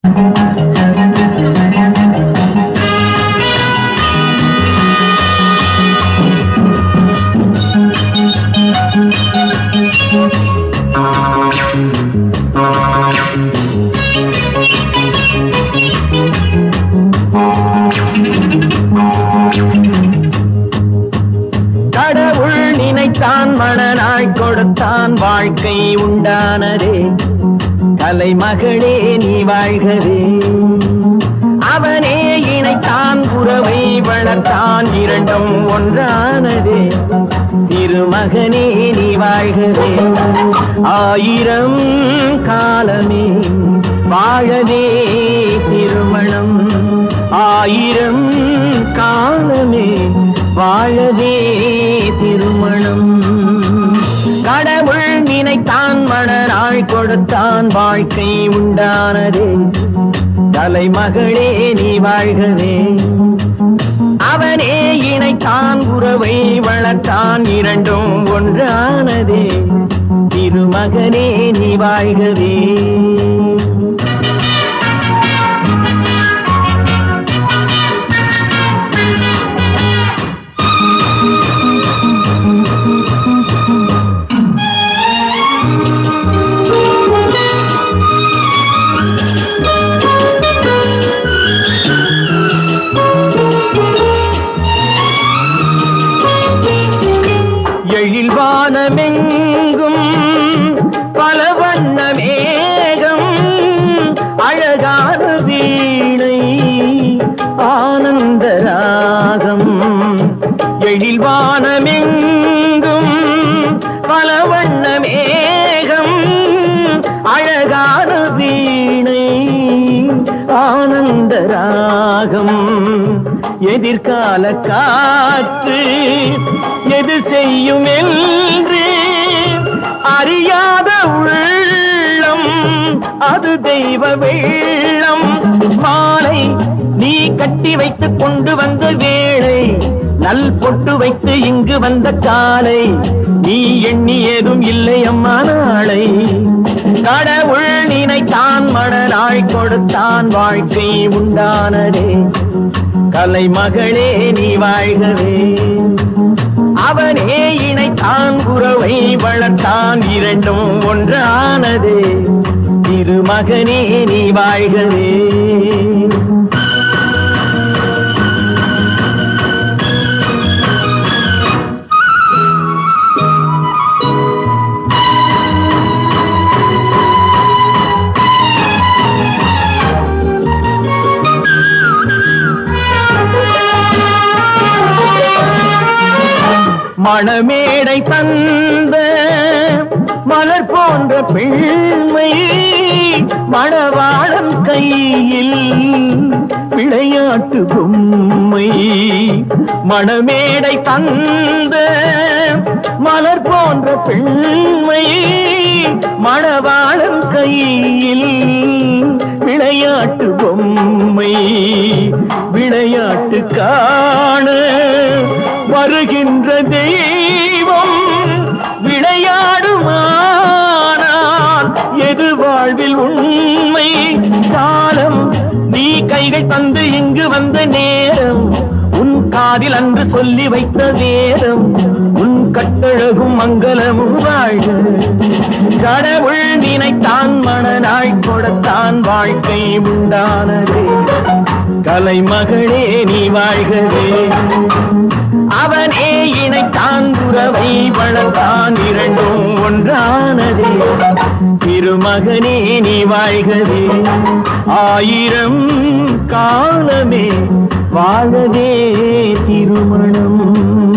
கடவுள் நினைத்தான் மணநாள் கொடுத்தான் வாழ்க்கை உண்டானதே கலைமகளே நீ வாழ்கவே அவனே இணைத்தான் உறவை வளர்த்தான் இரண்டும் ஒன்றானதே திருமகனே நீ வாழ்கவே ஆயிரம் காலமே வாழவே திருமணம் ஆயிரம் காலமே வாழவே திருமணம் கடவுள் நினைத்தான் மணநாள் கொடுத்தான் வாழ்க்கை உண்டானதே தலைமகளே நீ வாழ்கவே அவனே இணைத்தான் உறவை வளர்த்தான் இரண்டும் ஒன்றானதே திருமகனே நீ வாழ்கவே எழில் வானமெங்கும் பல வண்ண மேகம் அழகான வீணை ஆனந்த ராகம் எழில் வானமெங்கும் பல வண்ண மேகம் அழகான வீணை ஆனந்த ராகம் எதிர்கால காற்று எது செய்யும் என்று அறியாத உள்ளம் அது தெய்வ வெள்ளம் மாலை நீ கட்டி வைத்துக் கொண்டு வந்த வேளை நல் பொட்டு வைத்து இங்கு வந்த காலை நீ எண்ணி ஏதும் இல்லை அம்மா நாளை கடவுள் நினைத்தான் மணநாள் கொடுத்தான் வாழ்க்கை உண்டானதே கலைமகளே நீ வாழ்கவே அவனே இணைத்தான் குறவை வளர்த்தான் இரண்டும் ஒன்றானதே திருமகனே நீ வாழ்கவே மணமேடை தந்த மலர் போன்ற பெண்மை மணவாளன் கையில் விளையாட்டு பொம்மை மணமேடை தந்த மலர் போன்ற பெண்மை மணவாளன் கையில் விளையாட்டு பொம்மை விளையாட்டு காண வருகின்ற தெய்வம் விளையாடுமானால் எது வாழ்வில் உண்மை காலம் நீ கைகள் தந்து இங்கு வந்த நேரம் உன் காதில் அன்று சொல்லி வைத்த வேதம் உன் கட்டழகும் மங்களமும் வாழ்க கடவுள் நினைத்தான் மணநாள் கொடுத்தான் வாழ்க்கை உண்டானதே கலைமகளே நீ வாழ்கவே அவனே இணைத்தான் உறவை வளர்த்தான் இரண்டும் ஒன்றானதே திருமகனே நீ வாழ்கவே ஆயிரம் காலமே வாழவே திருமணம்